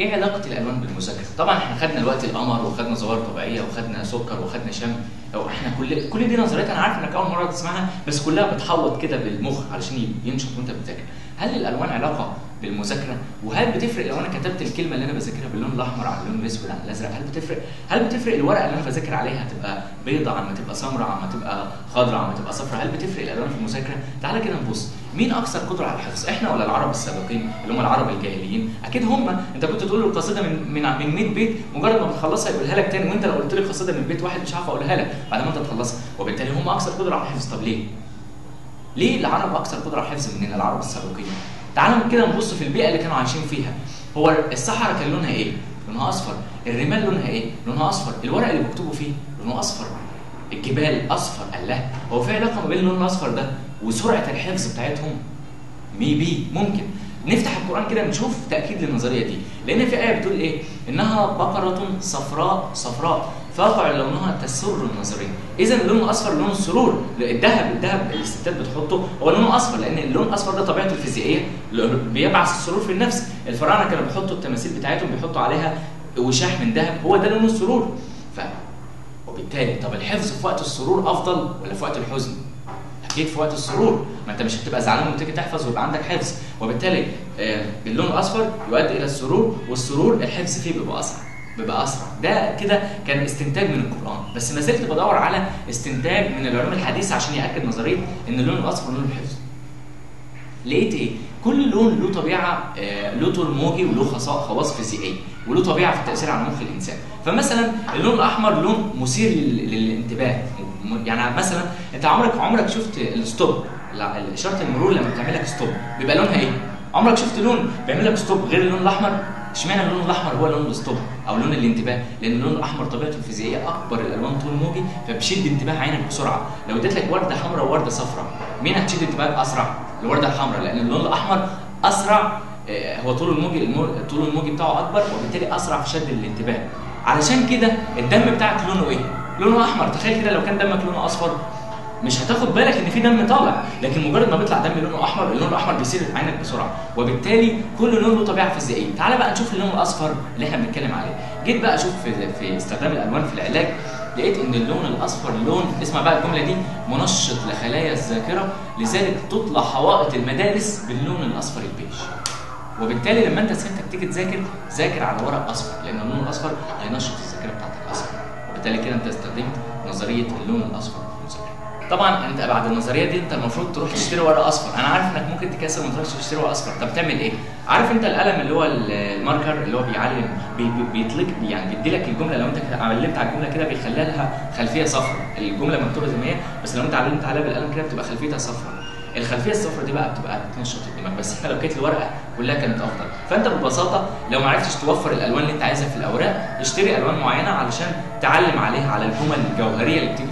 ايه علاقه الالوان بالمذاكره طبعا احنا خدنا الوقت القمر وخدنا ظواهر طبيعيه وخدنا سكر وخدنا شم او احنا كل كل دي نظريات انا عارف انك اول مره تسمعها بس كلها بتحوط كده بالمخ علشان ينشط وانت بتذاكر هل الالوان علاقه بالمذاكره وهل بتفرق لو انا كتبت الكلمه اللي انا بذاكرها باللون الاحمر على اللون الاسود على الازرق هل بتفرق هل بتفرق الورقه اللي انا بذاكر عليها هتبقى بيضاء عما تبقى سمراء عما تبقى خضراء عما تبقى صفراء هل بتفرق الالوان في المذاكره تعالى كده نبص مين اكثر قدره على الحفظ احنا ولا العرب السابقين اللي هم العرب الجاهليين اكيد هم انت كنت تقول له القصيده من من من 100 بيت مجرد ما بتخلصها يقولها لك تاني وانت لو قلت لي قصيده من بيت واحد مش عارف اقولها لك بعد ما انت تخلصها وبالتالي هم اكثر قدره على الحفظ طب ليه ليه العرب اكثر قدره على الحفظ مننا العرب السابقين تعالوا كده نبص في البيئه اللي كانوا عايشين فيها هو الصحراء كان لونها ايه لونها اصفر الرمال لونها ايه لونها اصفر الورق اللي بيكتبوا فيه لونه اصفر الجبال اصفر الله هو في علاقه ما بين اللون الاصفر ده وسرعه الحفظ بتاعتهم ميبي ممكن نفتح القران كده نشوف تاكيد للنظريه دي لان في ايه بتقول ايه انها بقره صفراء صفراء فاقع لونها تسر الناظرين اذا اللون الاصفر لون السرور الذهب الذهب اللي الستات بتحطه هو لونه اصفر لان اللون الاصفر ده طبيعته الفيزيائيه بيبعث السرور في النفس الفراعنه كانوا بيحطوا التماثيل بتاعتهم بيحطوا عليها وشاح من ذهب هو ده لون السرور ف وبالتالي طب الحفظ في وقت السرور افضل ولا في وقت الحزن اكيد في وقت السرور ما انت مش هتبقى زعلان لما تيجي تحفظ ويبقى عندك حفظ وبالتالي آه اللون الاصفر يؤدي الى السرور والسرور الحفظ فيه بيبقى اسرع بيبقى اسرع ده كده كان استنتاج من القران بس ما زلت بدور على استنتاج من العلوم الحديثه عشان ياكد نظريه ان اللون الاصفر لون الحفظ لقيت ايه كل لون له طبيعه آه له طول موجي وله خواص فيزيائيه وله طبيعه في التاثير على مخ الانسان فمثلا اللون الاحمر لون مثير للانتباه يعني مثلا انت عمرك عمرك شفت الستوب اشاره المرور لما بتعمل لك ستوب بيبقى لونها ايه عمرك شفت لون بيعمل لك ستوب غير اللون الاحمر اشمعنى اللون الاحمر هو لون الستوب او لون الانتباه لان اللون الاحمر طبيعته الفيزيائيه اكبر الالوان طول موجي فبيشد انتباه عينك بسرعه لو اديت لك ورده حمراء وورده صفراء مين هتشد انتباهك اسرع الورده الحمراء لان اللون الاحمر اسرع هو طول الموجي طول الموجي بتاعه اكبر وبالتالي اسرع في شد الانتباه علشان كده الدم بتاعك لونه ايه لونه احمر تخيل كده لو كان دمك لونه اصفر مش هتاخد بالك ان في دم طالع لكن مجرد ما بيطلع دم لونه احمر اللون الاحمر بيسير في عينك بسرعه وبالتالي كل لون له طبيعه فيزيائيه تعال بقى نشوف اللون الاصفر اللي احنا بنتكلم عليه جيت بقى اشوف في, في استخدام الالوان في العلاج لقيت ان اللون الاصفر لون اسمع بقى الجمله دي منشط لخلايا الذاكره لذلك تطلع حوائط المدارس باللون الاصفر البيج وبالتالي لما انت سيادتك تيجي تذاكر ذاكر على ورق اصفر لان اللون الاصفر هينشط الذاكره بتاعتك اصفر وبالتالي كده انت استخدمت نظريه اللون الاصفر في المذاكره طبعا انت بعد النظريه دي انت المفروض تروح تشتري ورق اصفر انا عارف انك ممكن تكسل وما تروحش تشتري ورق اصفر طب تعمل ايه عارف انت القلم اللي هو الماركر اللي هو بيعلم بي بي بيطلق يعني بيدي لك الجمله لو انت علمت على الجمله كده بيخلي لها خلفيه صفراء الجمله مكتوبه زي ما هي بس لو انت علمت عليها بالقلم كده بتبقى خلفيتها صفراء الخلفيه الصفراء دي بقى بتبقى بتنشط الدماغ بس احنا لو كانت الورقه كلها كانت افضل فانت ببساطه لو ما عرفتش توفر الالوان اللي انت عايزها في الاوراق اشتري الوان معينه علشان تعلم عليها على الجمل الجوهريه اللي بتيجي